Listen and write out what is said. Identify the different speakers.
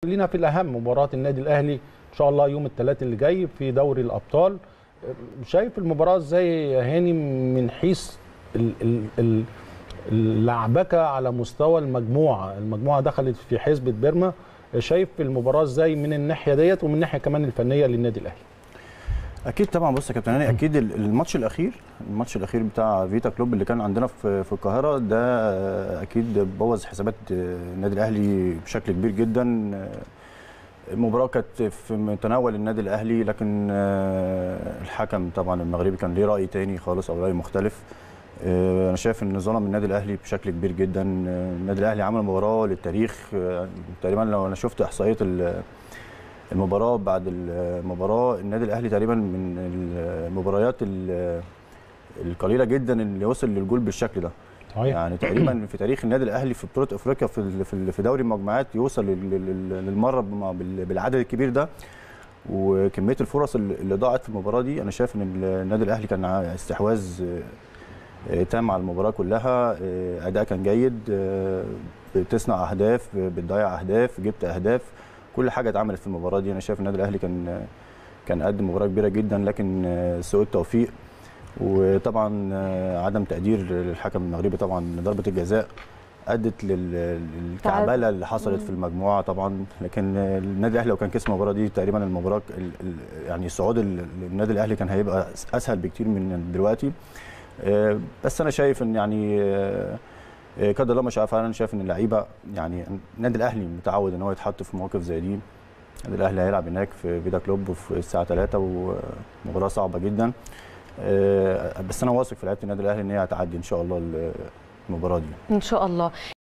Speaker 1: خلينا في الاهم مباراه النادي الاهلي ان شاء الله يوم الثلاث اللي جاي في دوري الابطال شايف المباراه ازاي يا هاني من حيث ال- ال- ال- اللعبكه على مستوى المجموعه المجموعه دخلت في حسبه بيرما شايف المباراه ازاي من الناحيه ديت ومن الناحيه كمان الفنيه للنادي الاهلي
Speaker 2: اكيد طبعا بص يا كابتن هاني اكيد ال- الماتش الاخير الماتش الاخير بتاع فيتا كلوب اللي كان عندنا في في القاهره ده اكيد بوظ حسابات النادي الاهلي بشكل كبير جدا المباراه كانت في متناول النادي الاهلي لكن الحكم طبعا المغربي كان ليه راي تاني خالص او راي مختلف انا شايف ان ظلم النادي الاهلي بشكل كبير جدا النادي الاهلي عمل مباراه للتاريخ تقريبا لو انا شفت احصائيه المباراه بعد المباراه النادي الاهلي تقريبا من المباريات القليله جدا اللي وصل للجول بالشكل ده
Speaker 1: صحيح
Speaker 2: يعني تقريبا في تاريخ النادي الاهلي في بطوله افريقيا في في في دوري المجموعات يوصل للمره بالعدد الكبير ده وكميه الفرص اللي ضاعت في المباراه دي انا شايف ان النادي الاهلي كان استحواذ تام على المباراه كلها اداء كان جيد بتصنع اهداف بتضيع اهداف جبت اهداف كل حاجه اتعملت في المباراه دي انا شايف النادي الاهلي كان كان قدم مباراه كبيره جدا لكن سوء التوفيق وطبعا عدم تقدير الحكم المغربي طبعا ضربه الجزاء ادت للكعبله اللي حصلت في المجموعه طبعا لكن النادي الاهلي لو كان كسب المباراه دي تقريبا المباراه يعني صعود النادي الاهلي كان هيبقى اسهل بكتير من دلوقتي بس انا شايف ان يعني قدر الله ما شاء فعلا شايف ان اللعيبه يعني النادي الاهلي متعود ان هو يتحط في مواقف زي دي النادي الاهلي هيلعب هناك في فيدا كلوب في الساعه 3 ومباراه صعبه جدا بس انا واثق في لعيبه النادي الاهلي ان هي هتعدي ان شاء الله المباراه دي
Speaker 3: ان شاء الله